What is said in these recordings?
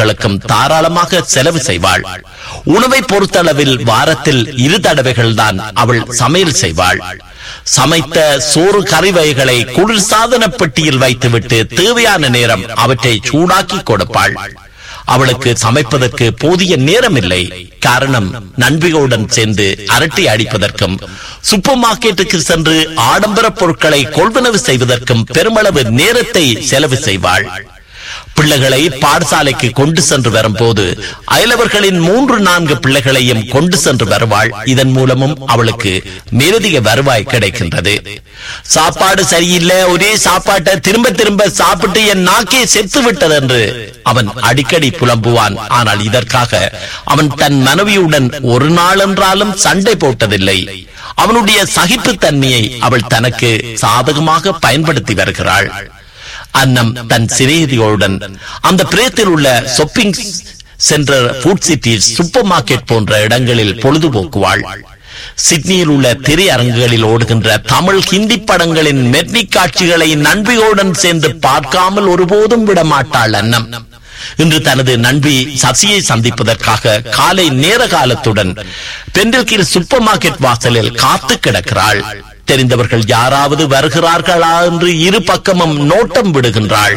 பொருட்களுக்கும் தாராளமாக செலவு செய்வாள் உணவை பொறுத்தளவில் வாரத்தில் இரு தடவைகள் தான் அவள் சமையல் செய்வாள் சமைத்த சோறு கறி வகைகளை குளிர்சாதன பெட்டியில் வைத்துவிட்டு தேவையான நேரம் அவற்றை சூடாக்கி கொடுப்பாள் அவளுக்கு சமைப்பதற்கு போதிய நேரம் இல்லை காரணம் நண்பிகளுடன் சேர்ந்து அரட்டை அடிப்பதற்கும் சூப்பர் மார்க்கெட்டுக்கு சென்று ஆடம்பர பொருட்களை கொள்வனவு செய்வதற்கும் பெருமளவு நேரத்தை செலவு செய்வாள் பிள்ளைகளை பாடசாலைக்கு கொண்டு சென்று வரும்போது அயலவர்களின் மூன்று நான்கு பிள்ளைகளையும் கொண்டு சென்று வருவாள் இதன் மூலமும் அவளுக்கு மேலதிக வருவாய் கிடைக்கின்றது சாப்பாடு சரியில்லை ஒரே சாப்பாட்டை திரும்ப திரும்ப சாப்பிட்டு என் நாக்கே செத்து விட்டது என்று அவன் அடிக்கடி புலம்புவான் ஆனால் இதற்காக அவன் தன் மனைவியுடன் ஒரு நாள் என்றாலும் சண்டை போட்டதில்லை அவனுடைய சகிப்புத்தன்மையை அவள் தனக்கு சாதகமாக பயன்படுத்தி வருகிறாள் அன்னம் தன் சிநேகிதிகளுடன் அந்த பிரேத்தில் உள்ள shopping centre Food City supermarket போன்ற இடங்களில் பொழுதுபோக்குவாள் சிட்னியில் உள்ள திரையரங்குகளில் ஓடுகின்ற தமிழ் ஹிந்தி படங்களின் மெட்னி காட்சிகளை நண்பிகளுடன் சேர்ந்து பார்க்காமல் ஒருபோதும் விட மாட்டாள் அன்னம் இன்று தனது நண்பி சசியை சந்திப்பதற்காக காலை நேர காலத்துடன் பெண்டில்கில் சூப்பர் மார்க்கெட் வாசலில் காத்து கிடக்கிறாள் தெரிந்தவர்கள் யாராவது வருகிறார்களா என்று இரு பக்கமும் நோட்டம் விடுகின்றாள்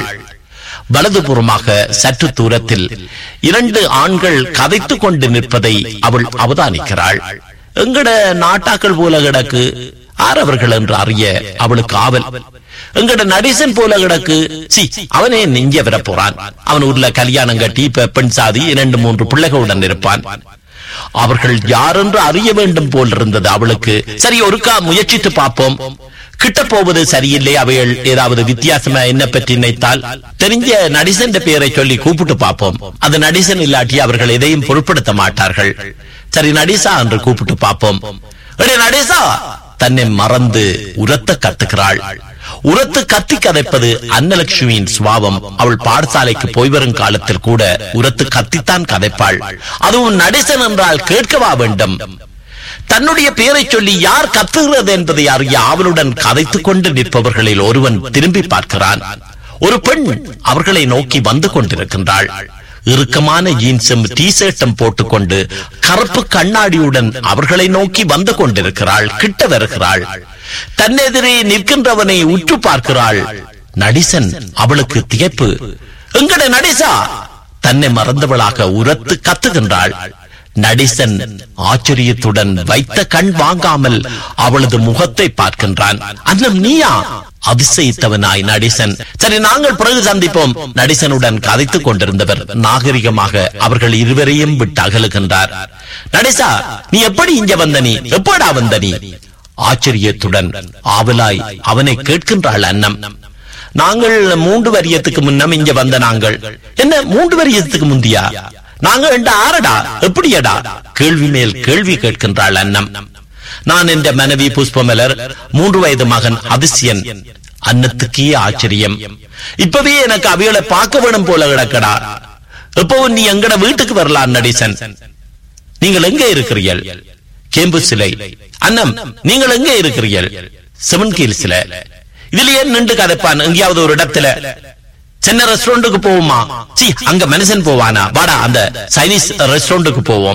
வலதுபுறமாக சற்று தூரத்தில் இரண்டு ஆண்கள் கதைத்துக் கொண்டு நிற்பதை அவள் அவதானிக்கிறாள் எங்கட நாட்டாக்கள் போல கிடக்கு ஆரவர்கள் என்று அறிய அவளுக்கு ஆவல் எங்கட நடேசன் போல கிடக்கு சி அவனே இங்க வர போறான் அவன் ஊர்ல கல்யாணம் கட்டி இப்ப பெண் சாதி இரண்டு மூன்று பிள்ளைகளுடன் இருப்பான் அவர்கள் யாரென்று அறிய வேண்டும் போல் இருந்தது அவளுக்கு சரி ஒருக்கா முயற்சித்து பார்ப்போம் கிட்ட போவது சரியில்லை அவைகள் ஏதாவது வித்தியாசமா என்ன பற்றி நினைத்தால் தெரிஞ்ச நடிசன் பெயரை சொல்லி கூப்பிட்டு பார்ப்போம் அது நடிசன் இல்லாட்டி அவர்கள் எதையும் பொருட்படுத்த மாட்டார்கள் சரி நடிசா என்று கூப்பிட்டு பார்ப்போம் "எடே நடேசா தன்னை மறந்து உரத்த கத்துகிறாள் உரத்து கத்தி கதைப்பது அன்னலட்சுமியின் சுவாவம் அவள் பாடசாலைக்கு போய் வரும் காலத்தில் கூட உரத்து கத்தித்தான் கதைப்பாள் அதுவும் நடேசன் என்றால் கேட்கவா வேண்டும் தன்னுடைய பெயரை சொல்லி யார் கத்துகிறது என்பதை அறிய ஆவலுடன் கதைத்துக் கொண்டு நிற்பவர்களில் ஒருவன் திரும்பி பார்க்கிறான் ஒரு பெண் அவர்களை நோக்கி வந்து கொண்டிருக்கின்றாள் இறுக்கமான ஜீன்ஸும் டி ஷர்ட்டும் போட்டுக்கொண்டு கருப்பு கண்ணாடியுடன் அவர்களை நோக்கி வந்து கொண்டிருக்கிறாள் கிட்ட வருகிறாள் தன்னெதிரே நிற்கின்றவனை உற்று பார்க்கிறாள் நடிசன் அவளுக்கு திகைப்பு எங்கட நடிசா தன்னை மறந்தவளாக உரத்து கத்துகின்றாள் நடிசன் ஆச்சரியத்துடன் வைத்த கண் வாங்காமல் அவளது முகத்தை பார்க்கின்றான் அன்னம் நீயா அதிசயித்தவனாய் நடிசன் சரி நாங்கள் பிறகு சந்திப்போம் நடிசனுடன் கதைத்துக் கொண்டிருந்தவர் நாகரிகமாக அவர்கள் இருவரையும் விட்டு அகலுகின்றார் நடிசா நீ எப்படி இங்க வந்த நீ எப்படா வந்த நீ ஆச்சரியத்துடன் ஆவலாய் அவனை கேட்கின்றாள் அன்னம் நாங்கள் மூன்று வரியத்துக்கு முன்னம் இங்க வந்த நாங்கள் என்ன மூன்று வரியத்துக்கு முந்தியா நாங்க ரெண்டு ஆறடா எப்படியடா கேள்வி மேல் கேள்வி கேட்கின்றாள் அன்னம் நான் என்ற மனைவி புஷ்பமலர் மூன்று வயது மகன் அதிசயன் அன்னத்துக்கே ஆச்சரியம் இப்பவே எனக்கு அவைகளை பார்க்க வேணும் போல கிடக்கடா எப்பவும் நீ எங்கட வீட்டுக்கு வரலாம் நடேசன் நீங்கள் எங்க இருக்கிறீர்கள் கேம்பு சிலை அன்னம் நீங்கள் எங்க இருக்கிறீர்கள் செவன் கீழ் சிலை இதுல ஏன் நின்று கதைப்பான் எங்கேயாவது ஒரு இடத்துல சின்ன ரெஸ்டாரண்ட்டுக்கு போவோமா சி அங்க மனுஷன் போவானா வாடா அந்த சைனீஸ் ரெஸ்டாரண்ட்டுக்கு போவோம்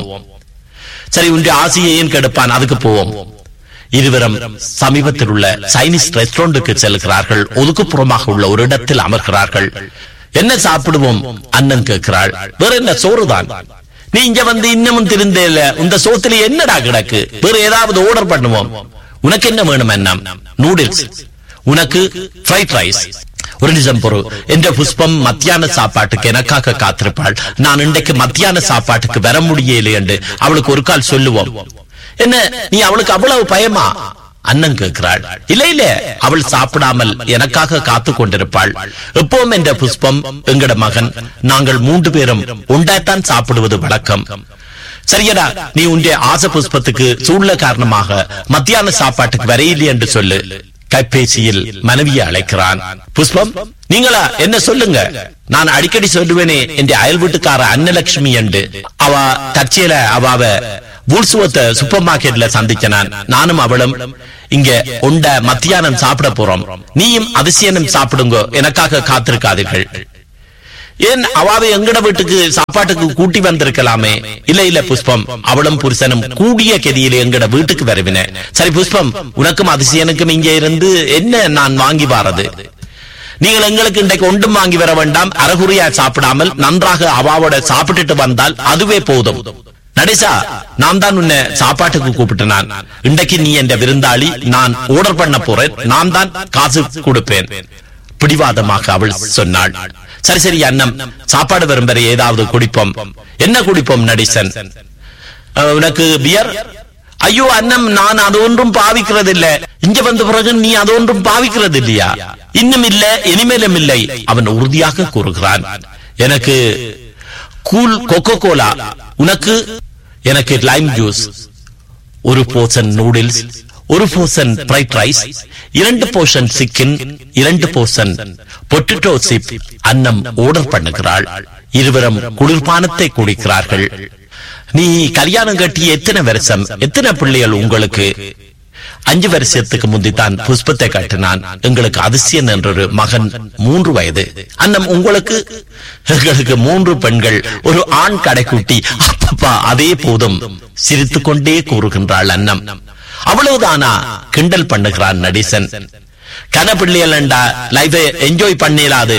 சரி உன்னுடைய ஆசையையும் கெடுப்பான் அதுக்கு போவோம் இருவரும் சமீபத்தில் உள்ள சைனீஸ் ரெஸ்டாரண்ட்டுக்கு செல்கிறார்கள் ஒதுக்குப்புறமாக உள்ள ஒரு இடத்தில் அமர்கிறார்கள் என்ன சாப்பிடுவோம் அண்ணன் கேட்கிறாள் வேற என்ன சோறுதான் நீ இங்க வந்து இன்னமும் திருந்தே இல்ல இந்த சோத்துல என்னடா கிடக்கு வேற ஏதாவது ஆர்டர் பண்ணுவோம் உனக்கு என்ன வேணும் என்ன நூடுல்ஸ் உனக்கு ஃப்ரைட் ரைஸ் ஒரு நிமிஷம் பொறு என்ற புஷ்பம் மத்தியான சாப்பாட்டுக்கு எனக்காக காத்திருப்பாள் நான் இன்றைக்கு மத்தியான சாப்பாட்டுக்கு வர முடியல என்று அவளுக்கு ஒரு கால் சொல்லுவோம் என்ன நீ அவளுக்கு அவ்வளவு பயமா அண்ணன் கேட்கிறாள் இல்ல இல்ல அவள் சாப்பிடாமல் எனக்காக காத்து கொண்டிருப்பாள் எப்பவும் என்ற புஷ்பம் எங்கட மகன் நாங்கள் மூன்று பேரும் உண்டாத்தான் சாப்பிடுவது வழக்கம் சரியடா நீ உன்னுடைய ஆசை புஷ்பத்துக்கு சூழ்நிலை காரணமாக மத்தியான சாப்பாட்டுக்கு வரையில்லை என்று சொல்லு கைபேசியில் மனைவியை அழைக்கிறான் புஷ்பம் நீங்களா என்ன சொல்லுங்க நான் அடிக்கடி சொல்லுவேனே என் அயல் வீட்டுக்கார அன்னலட்சுமி என்று அவ தற்செயல அவாவ வூல்சுவத்த சூப்பர் மார்க்கெட்ல சந்திச்ச நான் நானும் அவளும் இங்க உண்ட மத்தியானம் சாப்பிட போறோம் நீயும் அதிசயனும் சாப்பிடுங்க எனக்காக காத்திருக்காதீர்கள் ஏன் அவாவை எங்கட வீட்டுக்கு சாப்பாட்டுக்கு கூட்டி வந்திருக்கலாமே இல்ல இல்ல புஷ்பம் அவளும் புருஷனும் கூடிய கதியில எங்கட வீட்டுக்கு வரவின சரி புஷ்பம் உனக்கும் அதிசயனுக்கும் இங்கே இருந்து என்ன நான் வாங்கி வாரது நீங்கள் எங்களுக்கு இன்றைக்கு ஒன்றும் வாங்கி வர வேண்டாம் அறகுறையா சாப்பிடாமல் நன்றாக அவாவோட சாப்பிட்டுட்டு வந்தால் அதுவே போதும் நடேசா நான் தான் உன்னை சாப்பாட்டுக்கு கூப்பிட்டு நான் இன்றைக்கு நீ என்ற விருந்தாளி நான் ஆர்டர் பண்ண போறேன் நான் தான் காசு கொடுப்பேன் பிடிவாதமாக அவள் சொன்னாள் சரி சரி அண்ணம் சாப்பாடு வரும் வரை ஏதாவது குடிப்போம் என்ன குடிப்போம் நடேசன் அஹ், உனக்கு பியர் ஐயோ அண்ணம் நான் அது ஒன்றும் பாவிக்கிறது இல்ல இங்க வந்த பிறகு நீ அது ஒன்றும் பாவிக்கிறது இல்லையா இன்னும் இல்ல இனிமேலும் இல்லை அவன் உறுதியாக கூறுகிறான் எனக்கு கூல் கொக்கோ கோலா உனக்கு எனக்கு லைம் ஜூஸ் ஒரு போர்ஷன் நூடுல்ஸ் ஒரு போர்ஷன் ஃப்ரைட் ரைஸ் இரண்டு போர்ஷன் சிக்கன் இரண்டு போர்ஷன் பொட்டேட்டோ சிப் அன்னம் ஆர்டர் பண்ணுகிறாள் இருவரும் குளிர்பானத்தை குடிக்கிறார்கள் நீ கல்யாணம் கட்டி எத்தனை வருஷம் எத்தனை பிள்ளைகள் உங்களுக்கு அஞ்சு வருஷத்துக்கு முந்தித்தான் புஷ்பத்தை கட்டினான் எங்களுக்கு அதிசயன் என்றொரு மகன் மூன்று வயது அன்னம் உங்களுக்கு எங்களுக்கு மூன்று பெண்கள் ஒரு ஆண் கடைக்குட்டி அப்பப்பா அதே போதும் சிரித்துக் கொண்டே கூறுகின்றாள் அன்னம் அவ்வளவுதானா கிண்டல் பண்ணுகிறான் நடேசன் கனப்பிள்ளைகள் லைஃபை என்ஜாய் பண்ணிடாது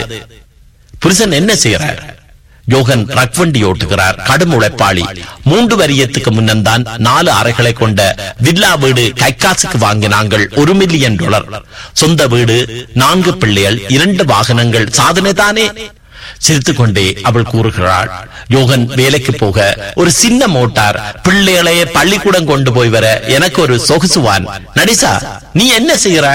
புருஷன் என்ன செய்யறார் யோகன் ட்ரக் வண்டி ஓட்டுகிறார் கடும் உழைப்பாளி மூன்று வரியத்துக்கு முன்னந்தான் நாலு அறைகளை கொண்ட வில்லா வீடு கைக்காசுக்கு வாங்கினாங்கள் ஒரு மில்லியன் டாலர் சொந்த வீடு நான்கு பிள்ளைகள் இரண்டு வாகனங்கள் சாதனை தானே சிரித்துக் கொண்டே அவள் கூறுகிறாள் யோகன் வேலைக்கு போக ஒரு சின்ன மோட்டார் பிள்ளைகளையே பள்ளிக்கூடம் கொண்டு போய் வர எனக்கு ஒரு சொகுசுவான் நடிசா நீ என்ன செய்யற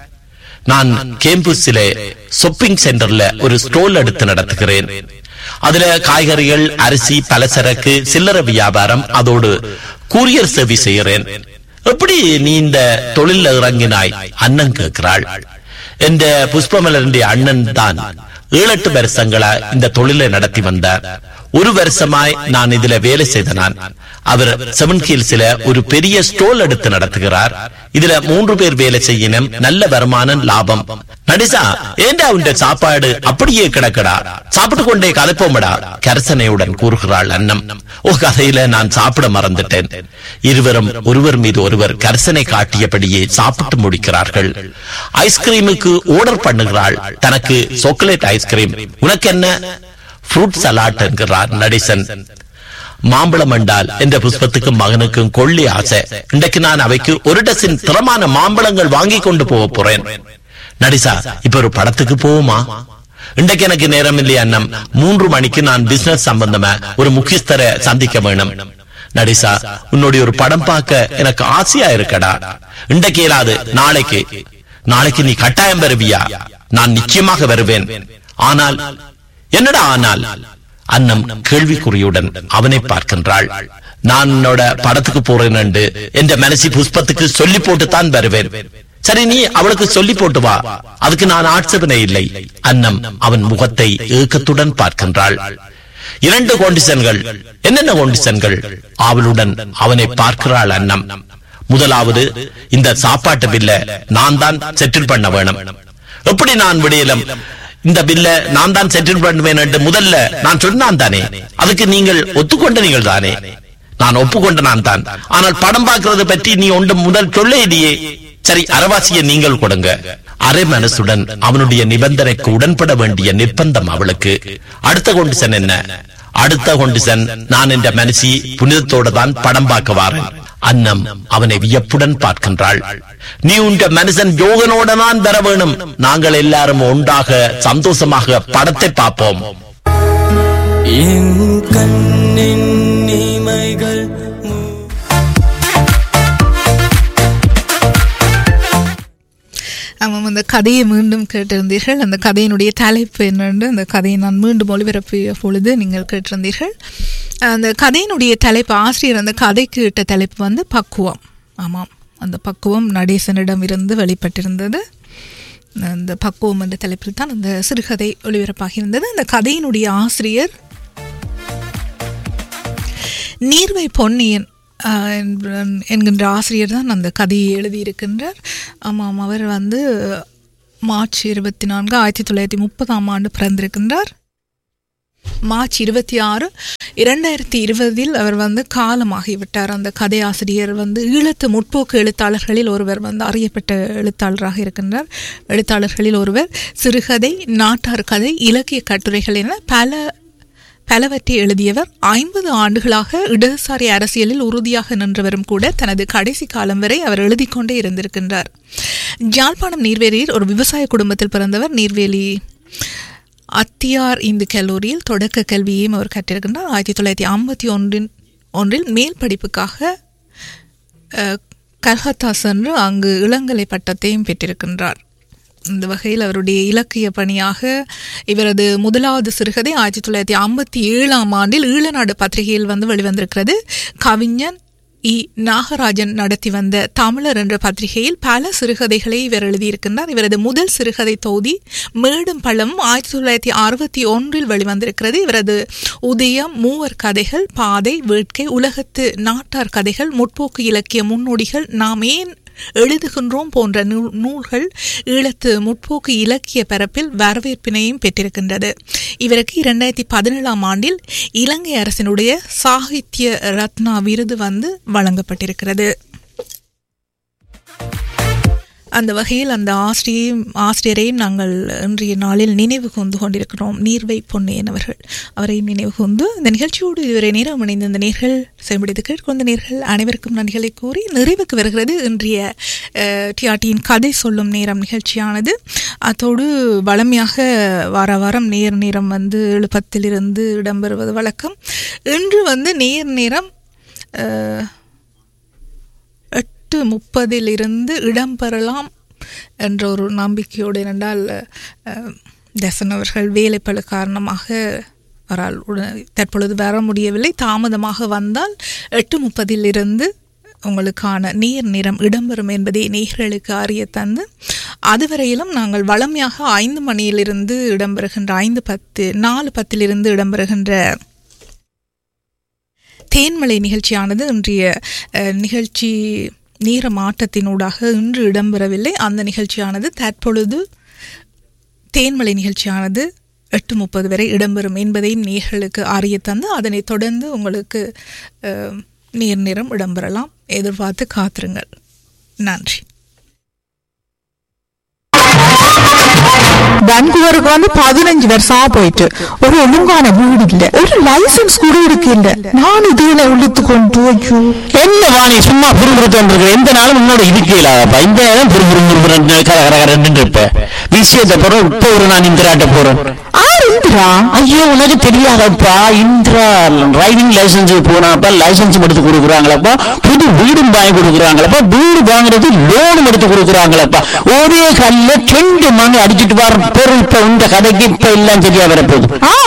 நான் கேம்பஸிலே ஷாப்பிங் சென்டர்ல ஒரு ஸ்டோல் எடுத்து நடத்துகிறேன் அதுல காய்கறிகள் அரிசி பலசரக்கு சில்லறை வியாபாரம் அதோடு கூரியர் சர்வீஸ் செய்கிறேன் எப்படி நீ இந்த தொழில இறங்கினாய் அண்ணன் கேட்கிறாள் என்ற புஷ்பமலருடைய அண்ணன் தான் ஏழெட்டு வருஷங்களா இந்த தொழிலை நடத்தி வந்தார் ஒரு வருஷமாய் நான் இதுல வேலை செய்த நான் அவர் செவன் ஹில்ஸ்ல ஒரு பெரிய ஸ்டோல் எடுத்து நடத்துகிறார் இதுல மூன்று பேர் வேலை செய்யணும் நல்ல வருமானம் லாபம் நடிசா ஏண்டா உண்ட சாப்பாடு அப்படியே கிடக்கடா சாப்பிட்டு கொண்டே கதைப்போமடா கரசனையுடன் கூறுகிறாள் அன்னம் ஓ கதையில நான் சாப்பிட மறந்துட்டேன் இருவரும் ஒருவர் மீது ஒருவர் கரசனை காட்டியபடியே சாப்பிட்டு முடிக்கிறார்கள் ஐஸ்கிரீமுக்கு ஆர்டர் பண்ணுகிறாள் தனக்கு சாக்லேட் ஐஸ்கிரீம் உனக்கு என்ன ஃப்ரூட் சலாட் என்கிறார் நடேசன் மாம்பழம் என்றால் என்ற புஷ்பத்துக்கும் மகனுக்கும் கொள்ளி ஆசை இன்றைக்கு நான் அவைக்கு ஒரு டசின் திறமான மாம்பழங்கள் வாங்கி கொண்டு போக போறேன் நடிசா இப்ப ஒரு படத்துக்கு போவோமா இன்றைக்கு எனக்கு நேரம் இல்லையா அண்ணம் மூன்று மணிக்கு நான் பிசினஸ் சம்பந்தமா ஒரு முக்கியஸ்தரை சந்திக்க வேணும் நடிசா உன்னுடைய ஒரு படம் பார்க்க எனக்கு ஆசையா இருக்கடா இன்றைக்கு இயலாது நாளைக்கு நாளைக்கு நீ கட்டாயம் வருவியா நான் நிச்சயமாக வருவேன் ஆனால் என்னடா ஆனால் அன்னம் கேள்விக்குறியுடன் அவனை பார்க்கின்றாள் நான் உன்னோட படத்துக்கு போறேன் என்று என்ற மனசி புஷ்பத்துக்கு சொல்லி போட்டு தான் வருவேன் சரி நீ அவளுக்கு சொல்லி போட்டு வா அதுக்கு நான் ஆட்சேபனை இல்லை அன்னம் அவன் முகத்தை ஏக்கத்துடன் பார்க்கின்றாள் இரண்டு கோண்டிசன்கள் என்னென்ன கோண்டிசன்கள் அவளுடன் அவனை பார்க்கிறாள் அன்னம் முதலாவது இந்த சாப்பாட்டு பில்ல நான் தான் செட்டில் பண்ண வேணும் எப்படி நான் விடியலும் இந்த பில்ல நான் தான் செட்டில் பண்ணுவேன் என்று முதல்ல நான் சொன்னான் தானே அதுக்கு நீங்கள் ஒத்துக்கொண்ட நீங்கள் தானே நான் ஒப்புக்கொண்ட நான் தான் ஆனால் படம் பார்க்கிறது பற்றி நீ ஒன்று முதல் சொல்ல இல்லையே சரி அரவாசியை நீங்கள் கொடுங்க அரை மனசுடன் அவனுடைய நிபந்தனைக்கு உடன்பட வேண்டிய நிர்பந்தம் அவளுக்கு அடுத்த கொண்டிசன் என்ன அடுத்த கொண்டிசன் நான் என்ற மனசி புனிதத்தோட தான் படம் பார்க்க வாரேன் அன்னம் அவனை வியப்புடன் பார்க்கின்றாள் நீ உண்ட மனுஷன் யோகனோட தான் தர வேணும் நாங்கள் எல்லாரும் ஒன்றாக சந்தோஷமாக படத்தை பார்ப்போம் என் கண்ணின் இமைகள் மூ- ஆமாம் அந்த கதையை மீண்டும் கேட்டிருந்தீர்கள் அந்த கதையினுடைய தலைப்பு என்னென்று அந்த கதையை நான் மீண்டும் ஒளிபரப்பிய பொழுது நீங்கள் கேட்டிருந்தீர்கள் அந்த கதையினுடைய தலைப்பு ஆசிரியர் அந்த கதைக்கு இட்ட தலைப்பு வந்து பக்குவம் ஆமாம் அந்த பக்குவம் நடேசனிடம் இருந்து வெளிப்பட்டிருந்தது அந்த பக்குவம் என்ற தலைப்பில் தான் அந்த சிறுகதை ஒளிபரப்பாகியிருந்தது அந்த கதையினுடைய ஆசிரியர் நீர்வை பொன்னியன் ஆஹ், என்ற- என்கின்ற ஆசிரியர் தான் அந்த கதையை எழுதியிருக்கின்றார் ஆமாம் அவர் வந்து மார்ச் இருபத்தி நான்கு ஆயிரத்தி தொள்ளாயிரத்தி முப்பதாம் ஆண்டு பிறந்திருக்கின்றார் மார்ச் இருபத்தி ஆறு இரண்டாயிரத்தி இருபதில் அவர் வந்து காலமாகிவிட்டார் அந்த கதையாசிரியர் வந்து ஈழத்து முற்போக்கு எழுத்தாளர்களில் ஒருவர் வந்து அறியப்பட்ட எழுத்தாளராக இருக்கின்றார் எழுத்தாளர்களில் ஒருவர் சிறுகதை நாட்டார் கதை இலக்கிய கட்டுரைகள் என பல பலவற்றை எழுதியவர் ஐம்பது ஆண்டுகளாக இடதுசாரி அரசியலில் உறுதியாக நின்றவரும் கூட தனது கடைசி காலம் வரை அவர் எழுதிக் கொண்டே இருந்திருக்கின்றார் ஜாழ்ப்பாணம் நீர்வேலியில் ஒரு விவசாய குடும்பத்தில் பிறந்தவர் நீர்வேலி அத்தியார் இந்து கல்லூரியில் தொடக்க கல்வியையும் அவர் கற்றிருக்கின்றார் ஆயிரத்தி தொள்ளாயிரத்தி ஐம்பத்தி ஒன்றின் ஒன்றில் மேல் படிப்புக்காக அஹ், கல்கத்தா சென்று அங்கு இளங்கலை பட்டத்தையும் பெற்றிருக்கின்றார் இந்த வகையில் அவருடைய இலக்கிய பணியாக இவரது முதலாவது சிறுகதை ஆயிரத்தி தொள்ளாயிரத்தி ஐம்பத்தி ஏழாம் ஆண்டில் ஈழநாடு பத்திரிகையில் வந்து வெளிவந்திருக்கிறது கவிஞன் இ நாகராஜன் நடத்தி வந்த தமிழர் என்ற பத்திரிகையில் பல சிறுகதைகளை இவர் எழுதியிருக்கின்றார் இவரது முதல் சிறுகதை தொகுதி மேடும் பள்ளம் ஆயிரத்தி தொள்ளாயிரத்தி அறுபத்தி ஒன்றில் வெளிவந்திருக்கிறது இவரது உதயம் மூவர் கதைகள் பாதை வேட்கை உலகத்து நாட்டார் கதைகள் முற்போக்கு இலக்கிய முன்னோடிகள் நாம் ஏன் எழுதுகின்றோம் போன்ற நூ- நூல்கள் ஈழத்து முற்போக்கு இலக்கிய பரப்பில் வரவேற்பினையும் பெற்றிருக்கின்றது இவருக்கு இரண்டாயிரத்தி பதினேழாம் ஆண்டில் இலங்கை அரசினுடைய சாகித்ய ரத்னா விருது வந்து வழங்கப்பட்டிருக்கிறது அந்த வகையில் அந்த ஆசிரியையும் ஆசிரியரையும் நாங்கள் இன்றைய நாளில் நினைவு கூர்ந்து கொண்டிருக்கிறோம் நீர்வை பொன்னையன் அவர்கள் அவரை நினைவு கூர்ந்து இந்த நிகழ்ச்சியோடு இதுவரை நேரம் இணைந்த இந்த நேர்கள் செம்பிடித்து கேட்கொண்ட நேர்கள் அனைவருக்கும் நன்றிகளை கூறி நிறைவுக்கு வருகிறது இன்றைய டிஆர்டியின் கதை சொல்லும் நேரம் நிகழ்ச்சியானது அத்தோடு வளமையாக வார வாரம் நேர் நேரம் வந்து எழுப்பத்திலிருந்து இடம்பெறுவது வழக்கம் இன்று வந்து நேர் நேரம் அஹ், எட்டு முப்பதிலிருந்து இடம்பெறலாம் என்ற ஒரு நம்பிக்கையோடு இரண்டால் அஹ், தசன் அவர்கள் வேலைப்பளு காரணமாக வரால் உட- தற்பொழுது வர முடியவில்லை தாமதமாக வந்தால் எட்டு முப்பதிலிருந்து உங்களுக்கான நீர் நிறம் இடம்பெறும் என்பதை நேர்களுக்கு அறிய தந்து அதுவரையிலும் நாங்கள் வளமையாக ஐந்து மணியிலிருந்து இடம்பெறுகின்ற ஐந்து பத்து நாலு பத்திலிருந்து இடம்பெறுகின்ற தேன்மலை நிகழ்ச்சியானது இன்றைய அஹ், நிகழ்ச்சி நேர மாற்றத்தினூடாக இன்று இடம்பெறவில்லை அந்த நிகழ்ச்சியானது தற்பொழுது தேன்மலை நிகழ்ச்சியானது எட்டு முப்பது வரை இடம்பெறும் என்பதையும் நேர்களுக்கு அறிய தந்து அதனைத் தொடர்ந்து உங்களுக்கு அஹ், நேர் நேரம் இடம்பெறலாம் எதிர்பார்த்து காத்திருங்கள் நன்றி வான்கூவருக்கு வந்து பதினஞ்சு வருஷமா போயிட்டு ஒரு ஒழுங்கான வீடு இல்ல ஒரு லைசன்ஸ் கூட இருக்கு இல்ல நான் இதுல இழுத்து கொண்டு ஐயோ என்ன வாணி சும்மா புரிபுறுத்தம் இருக்கு எந்த நாளும் உன்னோட இருக்கலாப்பா இந்த நேரம் புரிபுறு கர கர கரன்னு இருப்ப விஷயத்தை போறோம் இப்போ ஒரு நான் இந்திராட்ட போறேன் ஆர் இந்திரா ஐயோ உனக்கு தெரியாதப்பா இந்திரா டிரைவிங் லைசன்ஸ் போனாப்பா லைசன்ஸ் எடுத்து கொடுக்குறாங்களப்பா புது வீடும் வாங்கி கொடுக்குறாங்களப்பா வீடு வாங்குறது லோனும் எடுத்து கொடுக்குறாங்களப்பா ஒரே கல்ல ரெண்டு மணி அடிச்சிட்டு வர பொருள் இப்ப இந்த கதைக்கு இப்ப எல்லாம் சரியா வரப்போகுது ஆ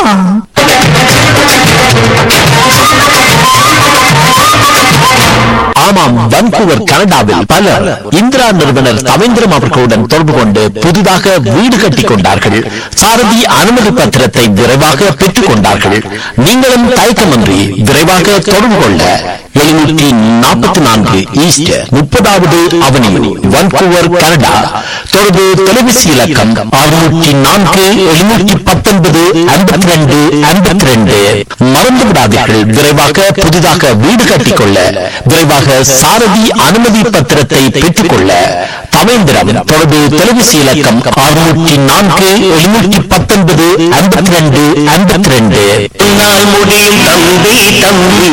ஆமாம் வன்கூவர் கனடாவில் பலர் இந்திரா நிறுவனர் தவேந்திரம் அவர்களுடன் தொடர்பு கொண்டு புதிதாக வீடு கட்டிக் கொண்டார்கள் சாரதி அனுமதி பத்திரத்தை விரைவாக பெற்றுக் கொண்டார்கள் நீங்களும் தயக்கமின்றி விரைவாக தொடர்பு கொள்ள எழுநூற்றி நாற்பத்தி நான்கு ஈஸ்ட் முப்பதாவது அவனியூ வன்கூவர் கனடா தொடர்பு தொலைபேசி இலக்கம் அறுநூற்றி நான்கு எழுநூற்றி பத்தொன்பது ஐம்பத்தி ரெண்டு ஐம்பத்தி ரெண்டு மறந்து விடாதீர்கள் விரைவாக புதிதாக வீடு கட்டிக்கொள்ள விரைவாக சாரதி அனுமதி பத்திரத்தை பெற்றுக்கொள்ள தவேந்திரம் தொடர்பு தொலைபேசி இலக்கம் அறுநூற்றி நான்கு எழுநூற்றி பத்தொன்பது ஐம்பத்தி ரெண்டு ஐம்பத்தி ரெண்டு முடியும் தம்பி தம்பி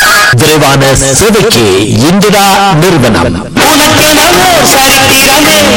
விரைவான சேவைக்கு இந்திரா நிறுவனம் உனக்கு சரித்திரமே